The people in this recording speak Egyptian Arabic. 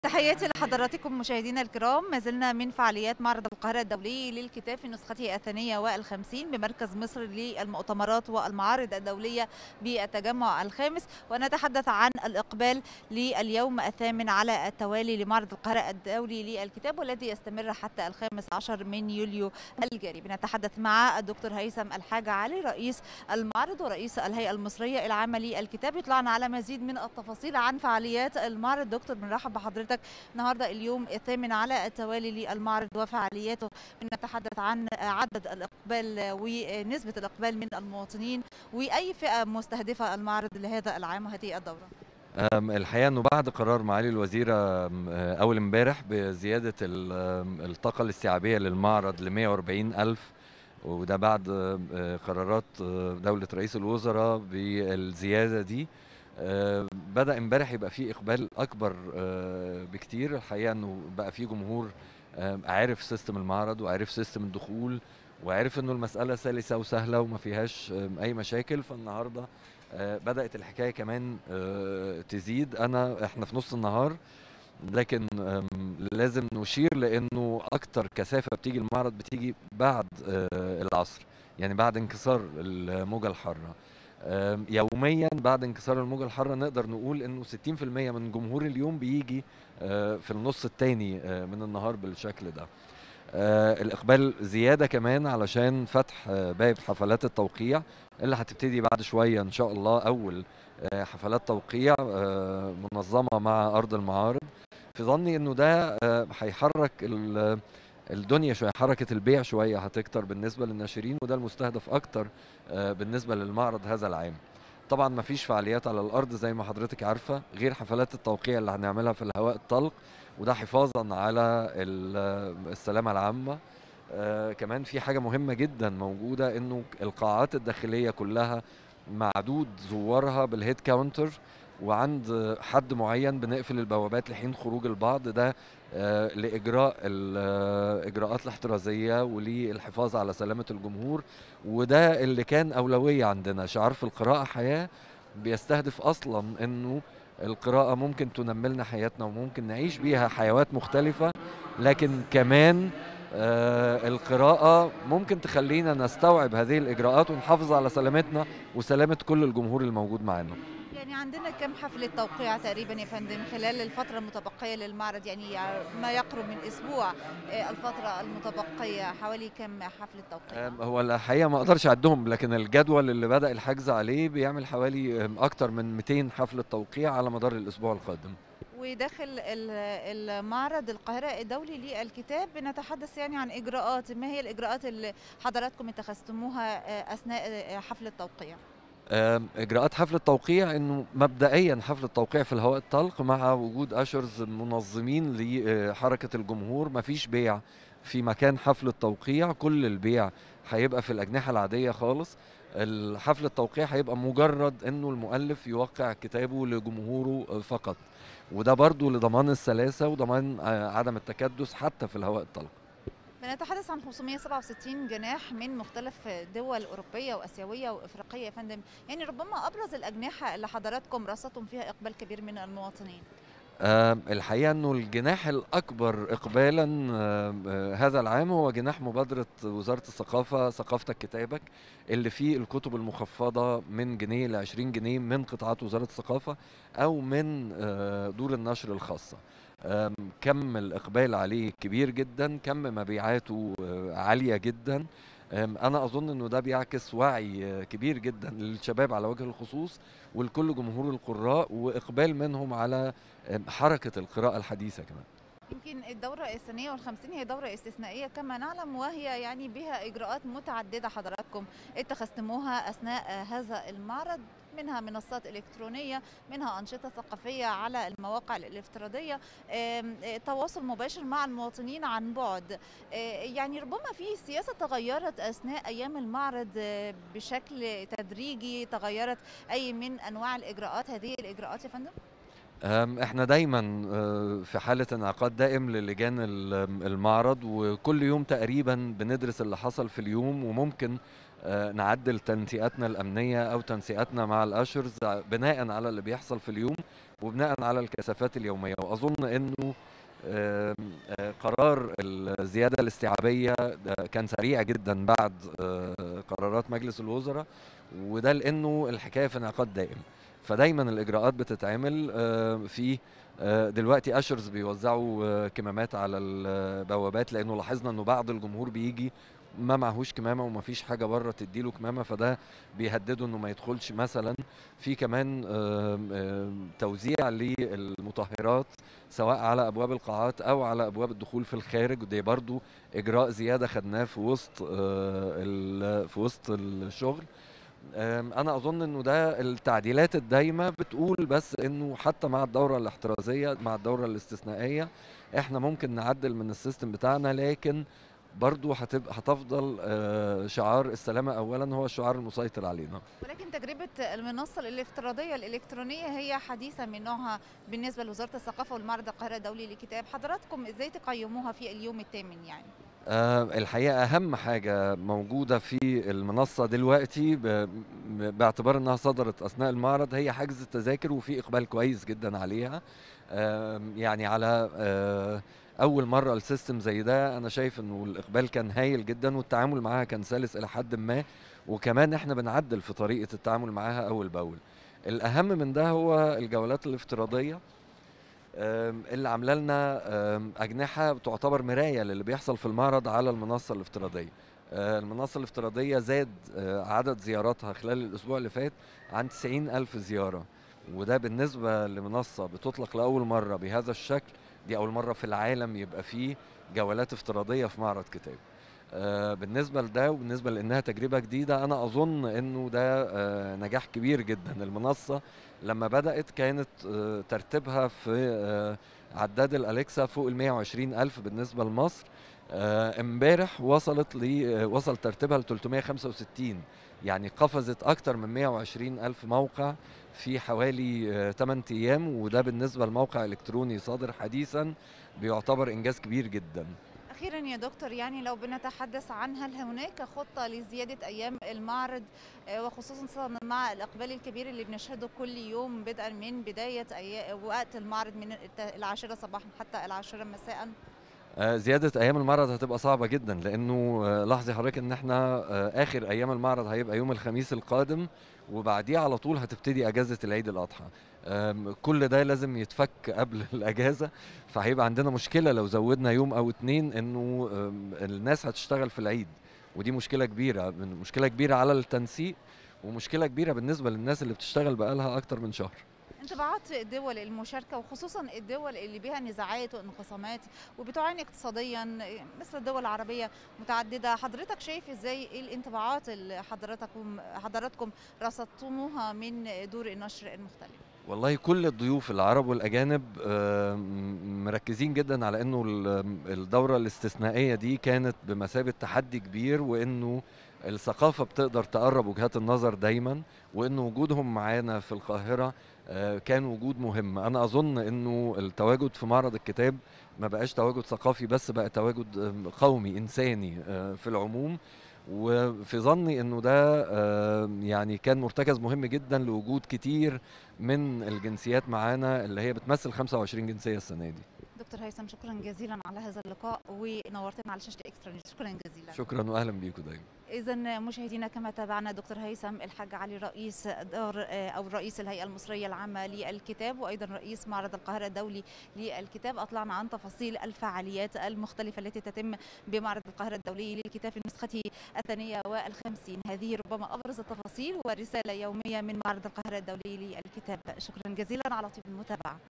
تحياتي لحضراتكم مشاهدينا الكرام ما زلنا من فعاليات معرض القاهرة الدولي للكتاب في نسخته الثانية والخمسين بمركز مصر للمؤتمرات والمعارض الدولية بالتجمع الخامس ونتحدث عن الإقبال لليوم الثامن على التوالي لمعرض القاهرة الدولي للكتاب والذي يستمر حتى الخامس عشر من يوليو الجاري بنتحدث مع الدكتور هيثم الحاج علي رئيس المعرض ورئيس الهيئة المصرية العامة للكتاب يطلعنا على مزيد من التفاصيل عن فعاليات المعرض دكتور بنرحب بحضرتك النهارده اليوم الثامن على التوالي للمعرض وفعالياته بنتحدث عن عدد الاقبال ونسبه الاقبال من المواطنين واي فئه مستهدفه المعرض لهذا العام وهذه الدوره. أم، الحقيقه انه بعد قرار معالي الوزيره أم، آه، اول امبارح بزياده ال- أم، الطاقه الاستيعابيه للمعرض ل 140 الف وده بعد آه، قرارات آه، دوله رئيس الوزراء بالزياده دي آه، بدا امبارح يبقى فيه اقبال اكبر آه، بكتير الحقيقه انه بقى فيه جمهور آه، عارف سيستم المعرض وعارف سيستم الدخول وعارف انه المساله سلسه وسهله وما فيهاش آم، اي مشاكل فالنهارده آه، بدات الحكايه كمان آه، تزيد انا احنا في نص النهار لكن آم، لازم نشير لانه اكتر كثافه بتيجي المعرض بتيجي بعد آه، العصر يعني بعد انكسار الموجه الحاره آم، يوميا بعد انكسار الموجه الحاره نقدر نقول انه 60% من جمهور اليوم بيجي آه، في النص الثاني من النهار بالشكل ده آه، الاقبال زياده كمان علشان فتح آه، باب حفلات التوقيع اللي هتبتدي بعد شويه ان شاء الله اول آه، حفلات توقيع آه، منظمه مع ارض المعارض في ظني انه ده آه، هيحرك ال- الدنيا شويه حركه البيع شويه هتكتر بالنسبه للناشرين وده المستهدف اكتر آه، بالنسبه للمعرض هذا العام طبعا ما فيش فعاليات على الارض زي ما حضرتك عارفه غير حفلات التوقيع اللي هنعملها في الهواء الطلق وده حفاظا على ال- السلامه العامه آه كمان في حاجه مهمه جدا موجوده انه القاعات الداخليه كلها معدود زوارها بالهيد كاونتر وعند حد معين بنقفل البوابات لحين خروج البعض ده آه لاجراء الاجراءات الاحترازيه وللحفاظ على سلامه الجمهور وده اللي كان اولويه عندنا شعار في القراءه حياه بيستهدف اصلا انه القراءة ممكن تنملنا حياتنا وممكن نعيش بيها حيوات مختلفة لكن كمان آه القراءة ممكن تخلينا نستوعب هذه الإجراءات ونحافظ على سلامتنا وسلامة كل الجمهور الموجود معانا يعني عندنا كم حفلة توقيع تقريبا يا فندم خلال الفترة المتبقية للمعرض يعني ما يقرب من أسبوع آه، الفترة المتبقية حوالي كم حفلة توقيع؟ آم، هو الحقيقة ما أقدرش أعدهم لكن الجدول اللي بدأ الحجز عليه بيعمل حوالي آم، أكتر من 200 حفلة توقيع على مدار الأسبوع القادم وداخل ال- المعرض القاهرة الدولي للكتاب بنتحدث يعني عن إجراءات ما هي الإجراءات اللي حضراتكم اتخذتموها آه، أثناء آه، حفل التوقيع؟ آم، اجراءات حفل التوقيع انه مبدئيا حفل التوقيع في الهواء الطلق مع وجود اشرز منظمين لحركه الجمهور مفيش بيع في مكان حفل التوقيع كل البيع هيبقى في الاجنحه العاديه خالص الحفل التوقيع هيبقى مجرد انه المؤلف يوقع كتابه لجمهوره فقط وده برضو لضمان السلاسه وضمان آه، عدم التكدس حتى في الهواء الطلق بنتحدث عن 567 جناح من مختلف دول أوروبية وآسيوية وإفريقية يا فندم يعني ربما أبرز الأجنحة اللي حضراتكم رصدتم فيها إقبال كبير من المواطنين آم، الحقيقة أنه الجناح الأكبر إقبالا آم، آه، هذا العام هو جناح مبادرة وزارة الثقافة ثقافتك كتابك اللي فيه الكتب المخفضة من جنيه ل 20 جنيه من قطاعات وزارة الثقافة أو من آه، دور النشر الخاصة آم، كم الإقبال عليه كبير جدا كم مبيعاته آه، عالية جدا آم، أنا أظن أنه ده بيعكس وعي آه، كبير جدا للشباب على وجه الخصوص ولكل جمهور القراء وإقبال منهم على آم، حركة القراءة الحديثة كمان يمكن الدورة الثانية والخمسين هي دورة استثنائية كما نعلم وهي يعني بها إجراءات متعددة حضراتكم اتخذتموها أثناء هذا المعرض منها منصات إلكترونية منها أنشطة ثقافية على المواقع الافتراضية آم، آه، تواصل مباشر مع المواطنين عن بعد آه، يعني ربما في سياسة تغيرت أثناء أيام المعرض آه، بشكل تدريجي تغيرت أي من أنواع الإجراءات هذه الإجراءات يا فندم؟ أم، احنا دايما آه، في حالة انعقاد دائم للجان ال- المعرض وكل يوم تقريبا بندرس اللي حصل في اليوم وممكن آه، نعدل تنسيقاتنا الأمنية أو تنسيقاتنا مع الأشرز بناء على اللي بيحصل في اليوم وبناء على الكثافات اليوميه واظن انه آم، آه، قرار الزياده الاستيعابيه ده كان سريع جدا بعد آه، قرارات مجلس الوزراء وده لانه الحكايه في انعقاد دائم فدايما الاجراءات بتتعمل آه، في آه، دلوقتي اشرز بيوزعوا آه، كمامات على البوابات لانه لاحظنا انه بعض الجمهور بيجي ما معهوش كمامه وما فيش حاجه بره تديله كمامه فده بيهدده انه ما يدخلش مثلا في كمان آم، آم، توزيع للمطهرات سواء على ابواب القاعات او على ابواب الدخول في الخارج ودي برضو اجراء زياده خدناه في وسط آه، ال- في وسط الشغل آم، انا اظن انه ده التعديلات الدايمه بتقول بس انه حتى مع الدوره الاحترازيه مع الدوره الاستثنائيه احنا ممكن نعدل من السيستم بتاعنا لكن برضو هتبقى هتفضل آه، شعار السلامه اولا هو الشعار المسيطر علينا ولكن تجربة المنصة الافتراضية الإلكترونية هي حديثة من نوعها بالنسبة لوزارة الثقافة والمعرض القاهرة الدولي للكتاب حضراتكم إزاي تقيموها في اليوم الثامن يعني؟ آه، الحقيقة أهم حاجة موجودة في المنصة دلوقتي ب- ب- باعتبار أنها صدرت أثناء المعرض هي حجز التذاكر وفي إقبال كويس جدا عليها آم، يعني على آه، أول مرة السيستم زي ده أنا شايف أنه الإقبال كان هايل جدا والتعامل معاها كان سلس إلى حد ما وكمان إحنا بنعدل في طريقة التعامل معاها أول بأول الأهم من ده هو الجولات الافتراضية آم، اللي عامله لنا آم، اجنحه تعتبر مرايه للي بيحصل في المعرض على المنصه الافتراضيه آه، المنصه الافتراضيه زاد آه، عدد زياراتها خلال الاسبوع اللي فات عن 90 الف زياره وده بالنسبه لمنصه بتطلق لاول مره بهذا الشكل دي اول مره في العالم يبقى فيه جولات افتراضيه في معرض كتاب آه، بالنسبه لده وبالنسبه لانها تجربه جديده انا اظن انه ده آه، نجاح كبير جدا المنصه لما بدات كانت آه، ترتيبها في آه، عداد الاليكسا فوق ال 120 الف بالنسبه لمصر آه، امبارح وصلت ل آه، وصل ترتيبها ل 365 يعني قفزت اكتر من 120 الف موقع في حوالي آه، 8 ايام وده بالنسبه لموقع الكتروني صادر حديثا بيعتبر انجاز كبير جدا أخيرا يا دكتور يعني لو بنتحدث عن هل هناك خطة لزيادة أيام المعرض آه، وخصوصا مع الإقبال الكبير اللي بنشهده كل يوم بدءا من بداية أي وقت المعرض من الت- العاشرة صباحا حتى العاشرة مساء آه، زيادة أيام المعرض هتبقى صعبة جدا لأنه آه، لاحظي حضرتك إن إحنا آه، آخر أيام المعرض هيبقى يوم الخميس القادم وبعديه على طول هتبتدي أجازة العيد الأضحى آم، كل ده لازم يتفك قبل الأجازة فهيبقى عندنا مشكلة لو زودنا يوم أو اتنين إنه آم، الناس هتشتغل في العيد ودي مشكلة كبيرة من- مشكلة كبيرة على التنسيق ومشكلة كبيرة بالنسبة للناس اللي بتشتغل بقالها أكتر من شهر انطباعات الدول المشاركة وخصوصا الدول اللي بها نزاعات وانقسامات وبتعاني اقتصاديا مثل الدول العربية متعددة حضرتك شايف ازاي ايه الانطباعات اللي حضرتكم حضراتكم رصدتموها من دور النشر المختلف والله كل الضيوف العرب والاجانب آه، م- مركزين جدا على انه ال- الدوره الاستثنائيه دي كانت بمثابه تحدي كبير وانه الثقافه بتقدر تقرب وجهات النظر دايما وان وجودهم معانا في القاهره آه، كان وجود مهم انا اظن انه التواجد في معرض الكتاب ما بقاش تواجد ثقافي بس بقى تواجد آم، قومي انساني آه، في العموم وفي ظني انه ده آه، يعني كان مرتكز مهم جدا لوجود كتير من الجنسيات معانا اللي هي بتمثل 25 جنسيه السنه دي دكتور هيثم شكرا جزيلا على هذا اللقاء ونورتنا على شاشة اكسترا نيوز شكرا جزيلا شكرا واهلا بيكم دايما إذا مشاهدينا كما تابعنا دكتور هيثم الحاج علي رئيس دار آه، أو رئيس الهيئة المصرية العامة للكتاب وأيضا رئيس معرض القاهرة الدولي للكتاب أطلعنا عن تفاصيل الفعاليات المختلفة التي تتم بمعرض القاهرة الدولي للكتاب في نسخته الثانية والخمسين هذه ربما أبرز التفاصيل ورسالة يومية من معرض القاهرة الدولي للكتاب شكرا جزيلا على طيب المتابعة